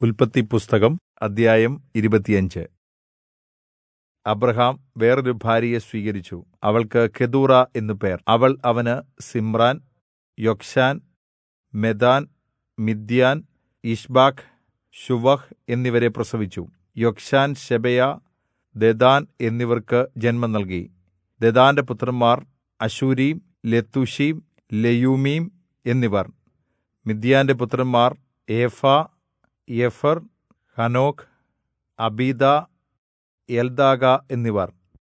ഉല്പത്തിപ്പുസ്തകം അദ്ധ്യായം ഇരുപത്തിയഞ്ച് അബ്രാഹാം വേറൊരു ഭാര്യയെ സ്വീകരിച്ചു അവൾക്ക് കെതൂറാ എന്നു പേർ അവൾ അവന് സിമ്രാൻ യൊക്ശാൻ മെദാൻ മിദ്യാൻ യിശ്ബാക് ശുവഹ് എന്നിവരെ പ്രസവിച്ചു യൊക്ശാൻ ശെബയാ ദെദാൻ എന്നിവർക്ക് ജന്മം നൽകി ദെദാന്റെ പുത്രന്മാർ അശൂരീം ലെത്തൂശീം ലെയുമ്മീം എന്നിവർ മിദ്യാന്റെ പുത്രന്മാർ ഏഫാ യഫർ ഹനോക്ക് അബീദാ എൽദാഗാ എന്നിവർ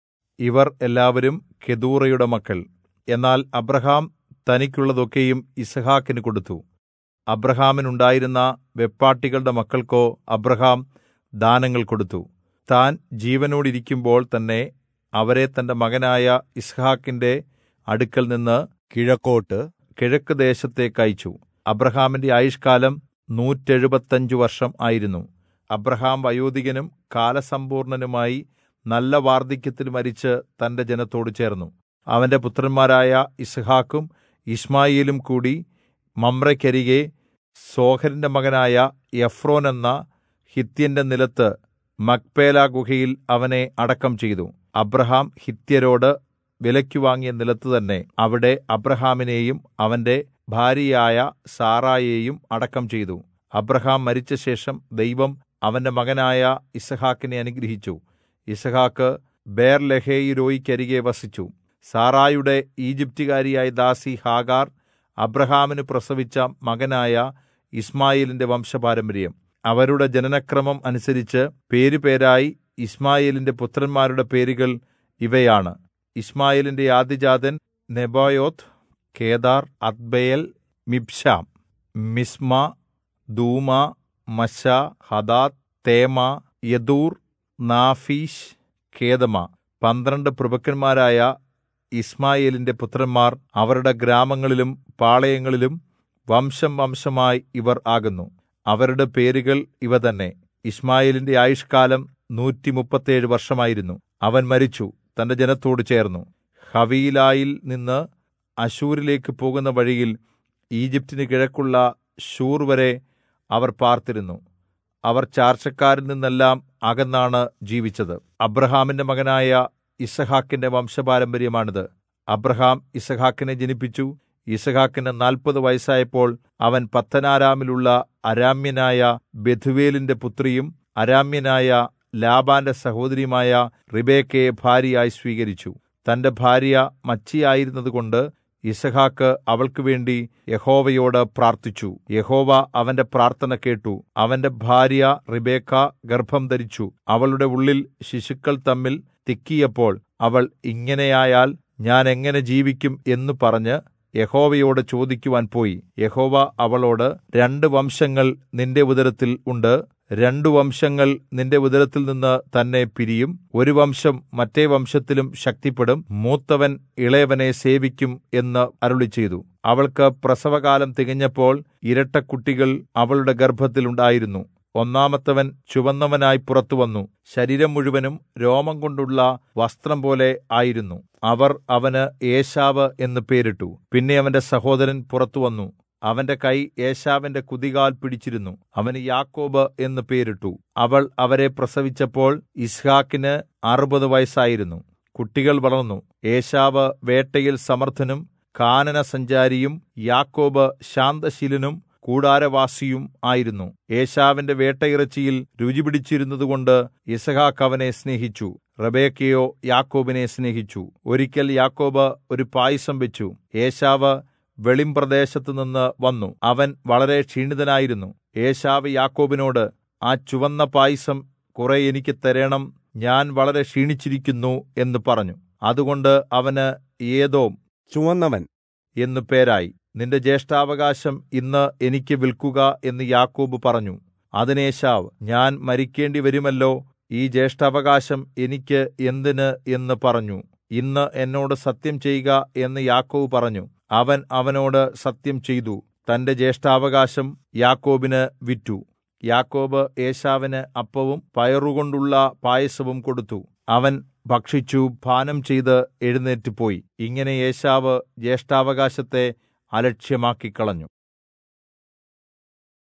ഇവർ എല്ലാവരും കെതൂറയുടെ മക്കൾ എന്നാൽ അബ്രാഹാം തനിക്കുള്ളതൊക്കെയും യിസ്ഹാക്കിന് കൊടുത്തു അബ്രാഹാമിനുണ്ടായിരുന്ന വെപ്പാട്ടികളുടെ മക്കൾക്കോ അബ്രാഹാം ദാനങ്ങൾ കൊടുത്തു താൻ ജീവനോടിരിക്കുമ്പോൾ തന്നെ അവരെ തന്റെ മകനായ യിസ്ഹാക്കിന്റെ അടുക്കൽ നിന്ന് കിഴക്കോട്ട് കിഴക്ക് ദേശത്തേക്ക് അയച്ചു അബ്രാഹാമിന്റെ ആയുഷ്കാലം നൂറ്റെഴുപത്തഞ്ച് വർഷം ആയിരുന്നു അബ്രാഹാം വയോധികനും കാലസമ്പൂർണനുമായി നല്ല വാർദ്ധക്യത്തിൽ മരിച്ച് തന്റെ ജനത്തോട് ചേർന്നു അവന്റെ പുത്രന്മാരായ യിസ്ഹാക്കും യിശ്മായേലും കൂടി മമ്രയ്ക്കരികെ സോഹരിന്റെ മകനായ എഫ്രോൻ എന്ന ഹിത്യന്റെ നിലത്ത് മക്പേല ഗുഹയിൽ അവനെ അടക്കം ചെയ്തു അബ്രഹാം ഹിത്യരോട് വിലയ്ക്ക് വാങ്ങിയ നിലത്ത് തന്നെ അവിടെ അബ്രഹാമിനെയും അവന്റെ ഭാര്യയായ സാറായെയും അടക്കം ചെയ്തു അബ്രഹാം മരിച്ചശേഷം ദൈവം അവന്റെ മകനായ ഇസഹാക്കിനെ അനുഗ്രഹിച്ചു ഇസഹാക്ക് ബേർലഹേയിരോയ്ക്കരികെ വസിച്ചു സാറായുടെ ഈജിപ്റ്റുകാരിയായ ദാസി ഹാഗാർ അബ്രഹാമിന് പ്രസവിച്ച മകനായ ഇസ്മായേലിന്റെ വംശപാരമ്പര്യം അവരുടെ ജനനക്രമം അനുസരിച്ച് പേരുപേരായി ഇസ്മായേലിന്റെ പുത്രന്മാരുടെ പേരുകൾ ഇവയാണ് ഇസ്മായേലിന്റെ ആദ്യജാതൻ നെബോയോത്ത് കേദാർ അദ്ബയൽ മിബ്ശാം മിസ്മ ദൂമ മശ ഹദാത്ത് തേമ യദൂർ നാഫീഷ് കേദമ പന്ത്രണ്ട് പ്രഭുക്കന്മാരായ ഇസ്മായേലിന്റെ പുത്രന്മാർ അവരുടെ ഗ്രാമങ്ങളിലും പാളയങ്ങളിലും വംശം വംശമായി ഇവർ ആകുന്നു അവരുടെ പേരുകൾ ഇവ തന്നെ ഇസ്മായേലിന്റെ ആയുഷ്കാലം നൂറ്റി മുപ്പത്തേഴ് വർഷമായിരുന്നു അവൻ മരിച്ചു തന്റെ ജനത്തോട് ചേർന്നു ഹവീലായിൽ നിന്ന് അശൂരിലേക്ക് പോകുന്ന വഴിയിൽ ഈജിപ്റ്റിന് കിഴക്കുള്ള ഷൂർ വരെ അവർ പാർത്തിരുന്നു അവർ ചാർച്ചക്കാരിൽ നിന്നെല്ലാം അകന്നാണ് ജീവിച്ചത് അബ്രഹാമിന്റെ മകനായ ഇസഹാക്കിന്റെ വംശപാരമ്പര്യമാണിത് അബ്രഹാം ഇസഹാക്കിനെ ജനിപ്പിച്ചു ഇസഹാക്കിന് നാൽപ്പത് വയസ്സായപ്പോൾ അവൻ പത്തനാരാമിലുള്ള അരാമ്യനായ ബെഥുവേലിന്റെ പുത്രിയും അരാമ്യനായ ലാബാന്റെ സഹോദരിയുമായ റിബേക്കയെ ഭാര്യയായി സ്വീകരിച്ചു തന്റെ ഭാര്യ മച്ചിയായിരുന്നതുകൊണ്ട് ഇസഹാക്ക് അവൾക്ക് വേണ്ടി യഹോവയോട് പ്രാർത്ഥിച്ചു യഹോവ അവന്റെ പ്രാർത്ഥന കേട്ടു അവന്റെ ഭാര്യ റിബേക്ക ഗർഭം ധരിച്ചു അവളുടെ ഉള്ളിൽ ശിശുക്കൾ തമ്മിൽ തിക്കിയപ്പോൾ അവൾ ഇങ്ങനെയായാൽ ഞാൻ എങ്ങനെ ജീവിക്കും എന്നു പറഞ്ഞ് യഹോവയോട് ചോദിക്കുവാൻ പോയി യഹോവ അവളോട് രണ്ട് വംശങ്ങൾ നിന്റെ ഉദരത്തിൽ ഉണ്ട് രണ്ടു വംശങ്ങൾ നിന്റെ ഉദരത്തിൽ നിന്ന് തന്നെ പിരിയും ഒരു വംശം മറ്റേ വംശത്തിലും ശക്തിപ്പെടും മൂത്തവൻ ഇളയവനെ സേവിക്കും എന്ന് അരുളി ചെയ്തു അവൾക്ക് പ്രസവകാലം തികഞ്ഞപ്പോൾ ഇരട്ടക്കുട്ടികൾ അവളുടെ ഗർഭത്തിൽ ഉണ്ടായിരുന്നു ഒന്നാമത്തവൻ ചുവന്നവനായി പുറത്തുവന്നു ശരീരം മുഴുവനും രോമം കൊണ്ടുള്ള വസ്ത്രം പോലെ ആയിരുന്നു അവർ അവന് ഏശാവ് എന്ന് പേരിട്ടു പിന്നെ അവന്റെ സഹോദരൻ പുറത്തുവന്നു അവന്റെ കൈ ഏശാവിന്റെ കുതികാൽ പിടിച്ചിരുന്നു അവന് യാക്കോബ് എന്ന് പേരിട്ടു അവൾ അവരെ പ്രസവിച്ചപ്പോൾ ഇസ്ഹാക്കിന് അറുപത് വയസ്സായിരുന്നു കുട്ടികൾ വളർന്നു ഏശാവ് വേട്ടയിൽ സമർത്ഥനും കാനന സഞ്ചാരിയും യാക്കോബ് ശാന്തശീലനും കൂടാരവാസിയും ആയിരുന്നു ഏശാവിന്റെ വേട്ടയിറച്ചിയിൽ രുചി പിടിച്ചിരുന്നതുകൊണ്ട് ഇസഹാക്ക് അവനെ സ്നേഹിച്ചു റബേക്കയോ യാക്കോബിനെ സ്നേഹിച്ചു ഒരിക്കൽ യാക്കോബ് ഒരു പായസം വെച്ചു ഏശാവ് വെളിംപ്രദേശത്തു നിന്ന് വന്നു അവൻ വളരെ ക്ഷീണിതനായിരുന്നു ഏശാവ് യാക്കോബിനോട് ആ ചുവന്ന പായസം കുറെ എനിക്ക് തരണം ഞാൻ വളരെ ക്ഷീണിച്ചിരിക്കുന്നു എന്ന് പറഞ്ഞു അതുകൊണ്ട് അവന് ഏതോം ചുവന്നവൻ എന്നു പേരായി നിന്റെ ജ്യേഷ്ഠാവകാശം ഇന്ന് എനിക്ക് വിൽക്കുക എന്ന് യാക്കോബ് പറഞ്ഞു അതിനേശാവ് ഞാൻ മരിക്കേണ്ടി വരുമല്ലോ ഈ ജ്യേഷ്ഠാവകാശം എനിക്ക് എന്തിന് എന്ന് പറഞ്ഞു ഇന്ന് എന്നോട് സത്യം ചെയ്യുക എന്ന് യാക്കോബ് പറഞ്ഞു അവൻ അവനോട് സത്യം ചെയ്തു തന്റെ ജ്യേഷ്ഠാവകാശം യാക്കോബിന് വിറ്റു യാക്കോബ് ഏശാവിന് അപ്പവും പയറുകൊണ്ടുള്ള പായസവും കൊടുത്തു അവൻ ഭക്ഷിച്ചു പാനം ചെയ്ത് എഴുന്നേറ്റ് പോയി ഇങ്ങനെ ഏശാവ് ജ്യേഷ്ഠാവകാശത്തെ അലക്ഷ്യമാക്കിക്കളഞ്ഞു